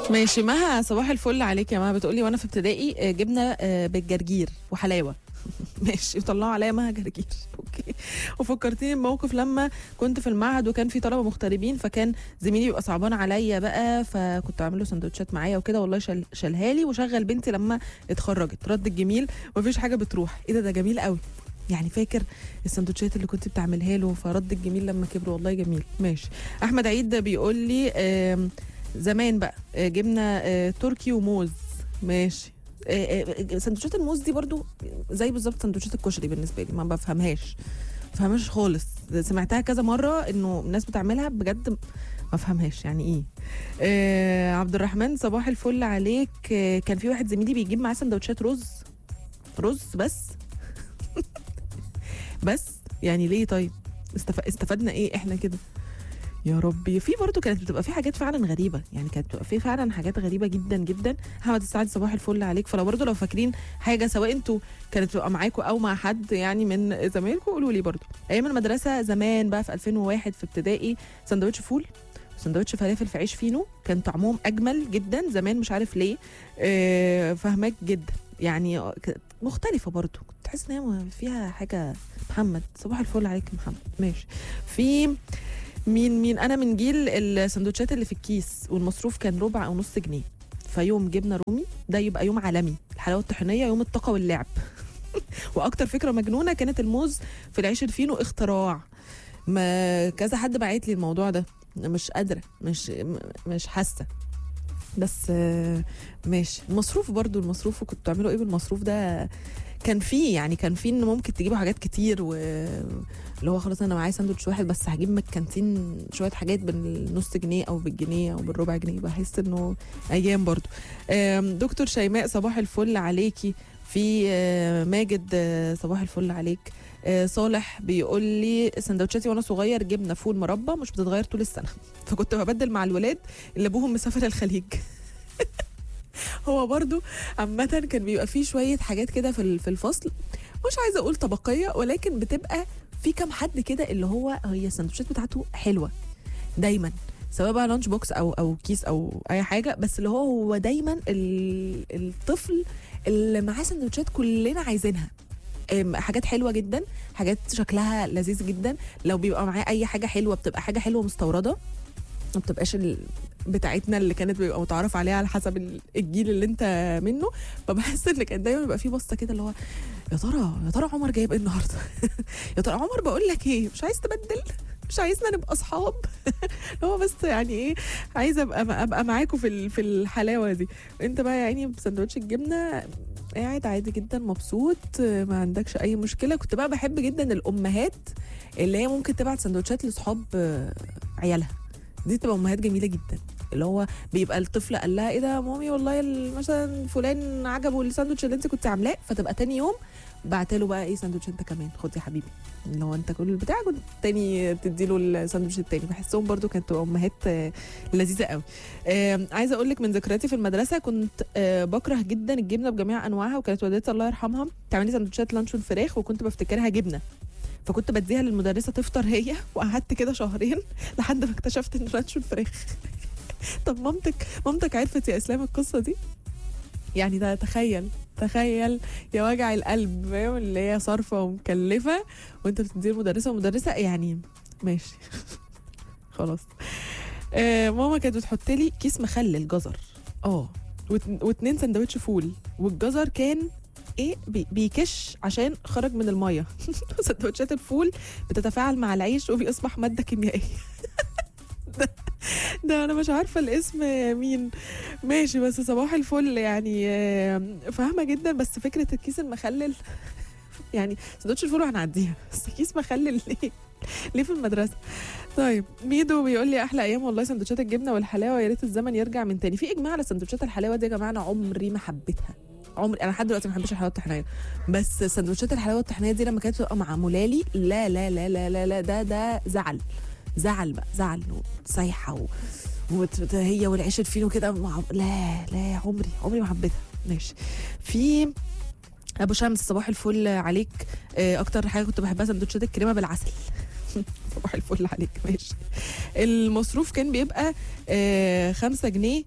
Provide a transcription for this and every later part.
ماشي مها صباح الفل عليك يا مها بتقولي وانا في ابتدائي آه، جبنه آه، بالجرجير وحلاوه ماشي وطلعوا عليا مها جرجير اوكي وفكرتيني بموقف لما كنت في المعهد وكان في طلبه مغتربين فكان زميلي بيبقى صعبان عليا بقى فكنت اعمل له سندوتشات معايا وكده والله شال شالها لي وشغل بنتي لما اتخرجت رد الجميل ومفيش حاجه بتروح ايه ده ده جميل قوي يعني فاكر السندوتشات اللي كنت بتعملها له فرد الجميل لما كبر والله جميل ماشي احمد عيد بيقول لي آم، زمان بقى آه، جبنه آه، تركي وموز ماشي آه، آه، سندوتشات الموز دي برضو زي بالظبط سندوتشات الكشري بالنسبه لي ما بفهمهاش ما بفهمهاش خالص سمعتها كذا مره انه الناس بتعملها بجد ما بفهمهاش يعني ايه آه عبد الرحمن صباح الفل عليك آه كان في واحد زميلي بيجيب معاه سندوتشات رز رز بس بس يعني ليه طيب استف... استفدنا ايه احنا كده يا ربي في برضه كانت بتبقى في حاجات فعلا غريبه يعني كانت بتبقى في فعلا حاجات غريبه جدا جدا احمد السعد صباح الفل عليك فلو برضه لو فاكرين حاجه سواء انتوا كانت بتبقى معاكم او مع حد يعني من زمايلكم قولوا لي برضه ايام المدرسه زمان بقى في 2001 في ابتدائي سندوتش فول سندوتش فلافل في عيش فينو كان طعمهم اجمل جدا زمان مش عارف ليه آه، فهماك جدا يعني كانت مختلفه برضه كنت تحس ان هي فيها حاجه محمد صباح الفل عليك يا محمد ماشي في مين مين انا من جيل السندوتشات اللي في الكيس والمصروف كان ربع او نص جنيه فيوم جبنه رومي ده يبقى يوم عالمي الحلاوه الطحينيه يوم الطاقه واللعب واكتر فكره مجنونه كانت الموز في العيش الفينو اختراع ما كذا حد بعت لي الموضوع ده مش قادره مش م- مش حاسه بس آه، ماشي المصروف برضو المصروف كنتوا بتعملوا ايه بالمصروف ده كان فيه يعني كان فيه ان ممكن تجيبوا حاجات كتير و اللي هو خلاص انا معايا ساندوتش واحد بس هجيب من الكانتين شويه حاجات بالنص جنيه او بالجنيه او بالربع جنيه بحس انه ايام برضو آم، دكتور شيماء صباح الفل عليكي في آه، ماجد آه، صباح الفل عليك آه، صالح بيقول لي سندوتشاتي وانا صغير جبنه فول مربى مش بتتغير طول السنه فكنت ببدل مع الولاد اللي ابوهم مسافر الخليج هو برضو عامة كان بيبقى فيه شوية حاجات كده في ال- في الفصل مش عايزة أقول طبقية ولكن بتبقى في كام حد كده اللي هو هي السندوتشات بتاعته حلوة دايما سواء بقى لانش بوكس او او كيس او اي حاجه بس اللي هو هو دايما ال- الطفل اللي معاه سندوتشات كلنا عايزينها أم، حاجات حلوه جدا حاجات شكلها لذيذ جدا لو بيبقى معاه اي حاجه حلوه بتبقى حاجه حلوه مستورده ما بتبقاش ال... بتاعتنا اللي كانت بيبقى متعارف عليها على حسب ال- الجيل اللي انت منه فبحس ان كان دايما بيبقى في بصه كده اللي هو يا ترى يا ترى عمر جايب ايه النهارده يا ترى عمر بقول لك ايه مش عايز تبدل مش عايزنا نبقى اصحاب هو بس يعني ايه عايزه ابقى ابقى معاكم في ال- في الحلاوه دي انت بقى يا عيني بسندوتش الجبنه قاعد عادي جدا مبسوط ما عندكش اي مشكله كنت بقى بحب جدا الامهات اللي هي ممكن تبعت سندوتشات لاصحاب آه، عيالها دي تبقى امهات جميله جدا اللي هو بيبقى الطفل قال لها ايه ده يا مامي والله ال- مثلا فلان عجبه الساندوتش اللي انت كنت عاملاه فتبقى تاني يوم بعت له بقى ايه ساندوتش انت كمان خد يا حبيبي اللي هو انت كل البتاع كنت تاني تدي له الساندوتش التاني بحسهم برضو كانت تبقى امهات آه، لذيذه قوي آم، عايزه اقول لك من ذكرياتي في المدرسه كنت آه، بكره جدا الجبنه بجميع انواعها وكانت والدتي الله يرحمها تعمل لي سندوتشات لانشون فراخ وكنت بفتكرها جبنه فكنت بديها للمدرسه تفطر هي وقعدت كده شهرين لحد ما اكتشفت ان لانشون فراخ طب مامتك مامتك عرفت يا اسلام القصه دي يعني ده تخيل تخيل يا وجع القلب فاهم اللي هي صارفه ومكلفه وانت بتدي المدرسه ومدرسه يعني ماشي خلاص آه ماما كانت بتحط لي كيس مخلل جزر اه وات- واتنين سندوتش فول والجزر كان ايه بي- بيكش عشان خرج من الميه سندوتشات الفول بتتفاعل مع العيش وبيصبح ماده كيميائيه ده, ده انا مش عارفه الاسم مين ماشي بس صباح الفل يعني آه، فاهمه جدا بس فكره الكيس المخلل يعني سندوتش الفول هنعديها بس كيس مخلل ليه ليه في المدرسه طيب ميدو بيقول لي احلى ايام والله سندوتشات الجبنه والحلاوه يا ريت الزمن يرجع من تاني في اجماع على سندوتشات الحلاوه دي يا جماعه انا عمري ما حبيتها عمري انا لحد دلوقتي ما بحبش الحلاوه الطحينيه بس سندوتشات الحلاوه الطحينيه دي لما كانت تبقى معموله لي لا لا لا لا لا, لا ده ده زعل زعل بقى زعل وصيحه و... وت- هي والعيش الفينو كده مع... لا لا عمري عمري ما حبيتها ماشي في ابو شمس صباح الفل عليك آه، اكتر حاجه كنت بحبها سندوتشات الكريمه بالعسل صباح الفل عليك ماشي المصروف كان بيبقى آه، خمسة جنيه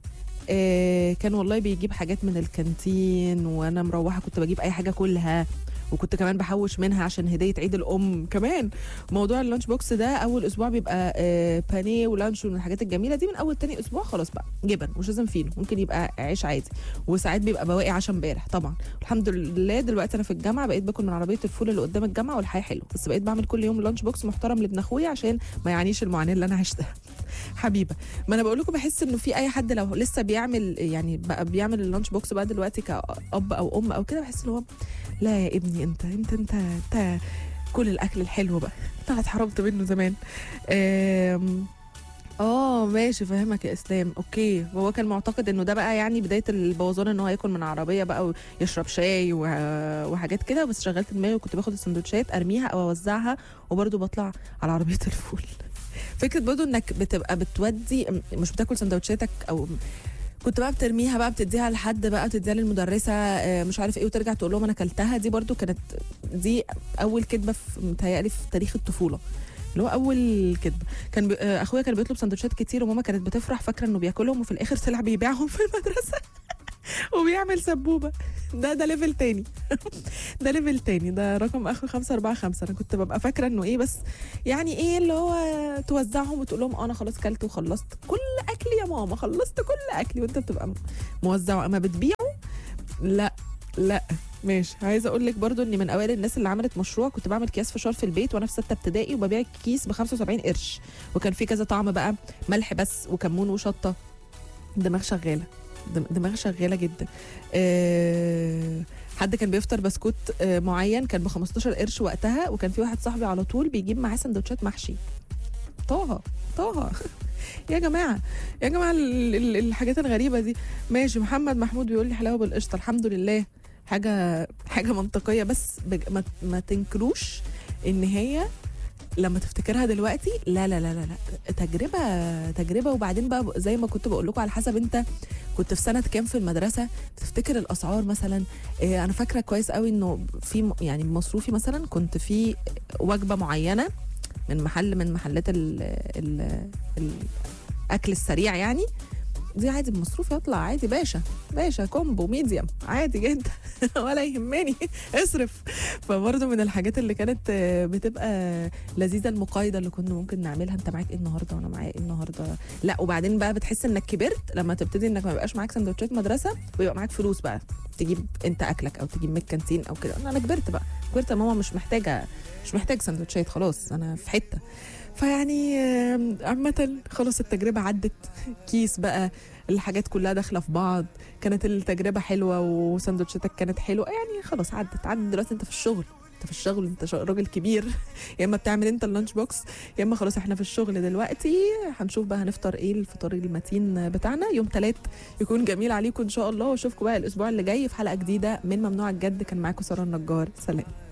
آه كان والله بيجيب حاجات من الكانتين وانا مروحه كنت بجيب اي حاجه كلها وكنت كمان بحوش منها عشان هديه عيد الام كمان موضوع اللانش بوكس ده اول اسبوع بيبقى آه بانيه ولانش من الحاجات الجميله دي من اول تاني اسبوع خلاص بقى جبن مش لازم فينو ممكن يبقى عيش عادي وساعات بيبقى بواقي عشاء امبارح طبعا الحمد لله دلوقتي انا في الجامعه بقيت باكل من عربيه الفول اللي قدام الجامعه والحياه حلوه بس بقيت بعمل كل يوم لانش بوكس محترم لابن اخويا عشان ما يعانيش المعاناه اللي انا عشتها حبيبه ما انا بقول لكم بحس انه في اي حد لو لسه بيعمل يعني بقى بيعمل اللانش بوكس بقى دلوقتي كاب او ام او كده بحس ان هو لا يا ابني انت انت انت انت كل الاكل الحلو بقى انت اتحرمت منه زمان آم، اه ماشي فاهمك يا اسلام اوكي وهو كان معتقد انه ده بقى يعني بدايه البوظان ان هو ياكل من عربيه بقى ويشرب شاي و- وحاجات كده بس شغلت دماغي وكنت باخد السندوتشات ارميها او اوزعها وبرده بطلع على عربيه الفول فكره برضو انك بتبقى بتودي مش بتاكل سندوتشاتك او كنت بقى بترميها بقى بتديها لحد بقى بتديها للمدرسه آه، مش عارف ايه وترجع تقول لهم انا اكلتها دي برضو كانت دي اول كدبه في متهيألي في تاريخ الطفوله اللي هو اول كدبه كان بي... آه، اخويا كان بيطلب سندوتشات كتير وماما كانت بتفرح فاكره انه بياكلهم وفي الاخر طلع بيبيعهم في المدرسه وبيعمل سبوبه ده ده ليفل تاني ده ليفل تاني ده رقم اخر 545 انا كنت ببقى فاكره انه ايه بس يعني ايه اللي هو توزعهم وتقول لهم اه انا خلاص كلت وخلصت كل اكلي يا ماما خلصت كل اكلي وانت بتبقى موزعه اما بتبيعه لا لا ماشي عايزه اقول لك برضو اني من اوائل الناس اللي عملت مشروع كنت بعمل اكياس فشار في البيت وانا في سته ابتدائي وببيع الكيس ب 75 قرش وكان في كذا طعم بقى ملح بس وكمون وشطه دماغ شغاله دم- دماغ شغاله جدا أه حد كان بيفطر بسكوت آه، معين كان ب 15 قرش وقتها وكان في واحد صاحبي على طول بيجيب معاه سندوتشات محشي طه طه يا جماعه يا جماعه ال- ال- الحاجات الغريبه دي ماشي محمد محمود بيقول لي حلاوه بالقشطه الحمد لله حاجه حاجه منطقيه بس بج... ما, ما تنكروش ان هي لما تفتكرها دلوقتي لا لا لا لا, لا. تجربه تجربه وبعدين بقى زي ما كنت بقول لكم على حسب انت كنت في سنه كام في المدرسه تفتكر الاسعار مثلا إيه انا فاكره كويس قوي انه في م- يعني مصروفي مثلا كنت في وجبه معينه من محل من محلات ال ال الاكل السريع يعني دي عادي بمصروف يطلع عادي باشا باشا كومبو ميديم عادي جدا ولا يهمني اصرف فبرضه من الحاجات اللي كانت آه، بتبقى لذيذه المقايضه اللي كنا ممكن نعملها انت معاك ايه النهارده وانا معايا ايه النهارده لا وبعدين بقى بتحس انك كبرت لما تبتدي انك ما يبقاش معاك سندوتشات مدرسه ويبقى معاك فلوس بقى تجيب انت اكلك او تجيب من الكانتين او كده انا كبرت بقى كبرت يا ماما مش محتاجه مش محتاج سندوتشات خلاص انا في حته فيعني آم، عامة خلاص التجربة عدت كيس بقى الحاجات كلها داخلة في بعض كانت التجربة حلوة وسندوتشاتك كانت حلوة يعني خلاص عدت عدت دلوقتي انت في الشغل انت في الشغل انت شا- راجل كبير يا اما بتعمل انت اللانش بوكس يا اما خلاص احنا في الشغل دلوقتي هنشوف بقى هنفطر ايه الفطار المتين بتاعنا يوم تلات يكون جميل عليكم ان شاء الله واشوفكم بقى الاسبوع اللي جاي في حلقة جديدة من ممنوع الجد كان معاكم سارة النجار سلام